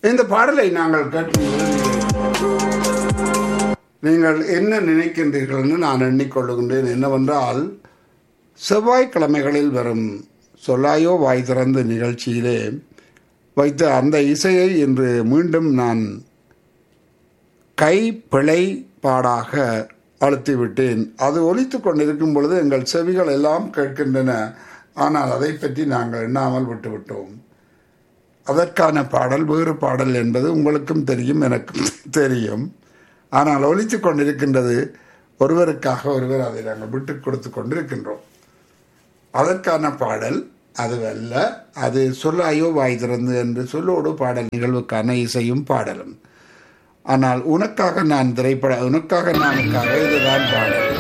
இந்த பாடலை நாங்கள் கேட்கும்போது நீங்கள் என்ன நினைக்கின்றீர்கள்னு நான் எண்ணிக்கொள்ளுகின்றேன் என்னவென்றால் செவ்வாய்க்கிழமைகளில் வரும் சொல்லாயோ வாய் திறந்த நிகழ்ச்சியிலே வைத்த அந்த இசையை இன்று மீண்டும் நான் கை பிழை பாடாக அழுத்திவிட்டேன் அது ஒலித்து கொண்டிருக்கும் பொழுது எங்கள் செவிகள் எல்லாம் கேட்கின்றன ஆனால் அதை பற்றி நாங்கள் எண்ணாமல் விட்டுவிட்டோம் அதற்கான பாடல் வேறு பாடல் என்பது உங்களுக்கும் தெரியும் எனக்கும் தெரியும் ஆனால் ஒலித்து கொண்டிருக்கின்றது ஒருவருக்காக ஒருவர் அதை நாங்கள் விட்டு கொடுத்து கொண்டிருக்கின்றோம் அதற்கான பாடல் அதுவல்ல அது சொல்லாயோ வாய் திறந்து என்று சொல்லோடு பாடல் நிகழ்வுக்கான இசையும் பாடலும் ஆனால் உனக்காக நான் திரைப்பட உனக்காக நானுக்காக இதுதான் பாடல்